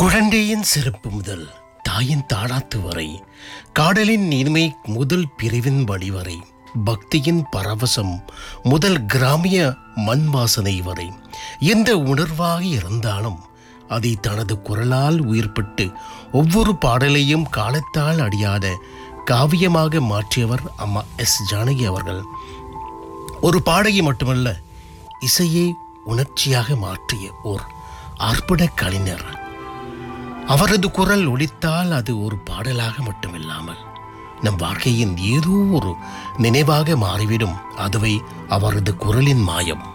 குழந்தையின் சிறப்பு முதல் தாயின் தாளாத்து வரை காடலின் இனிமை முதல் பிரிவின் வழி வரை பக்தியின் பரவசம் முதல் கிராமிய மண் வாசனை வரை எந்த உணர்வாக இருந்தாலும் அதை தனது குரலால் உயிர்ப்பிட்டு ஒவ்வொரு பாடலையும் காலத்தால் அடியாத காவியமாக மாற்றியவர் அம்மா எஸ் ஜானகி அவர்கள் ஒரு பாடகி மட்டுமல்ல இசையை உணர்ச்சியாக மாற்றிய ஓர் அற்புத கலைஞர் அவரது குரல் ஒலித்தால் அது ஒரு பாடலாக மட்டுமில்லாமல் நம் வாழ்க்கையின் ஏதோ ஒரு நினைவாக மாறிவிடும் அதுவே அவரது குரலின் மாயம்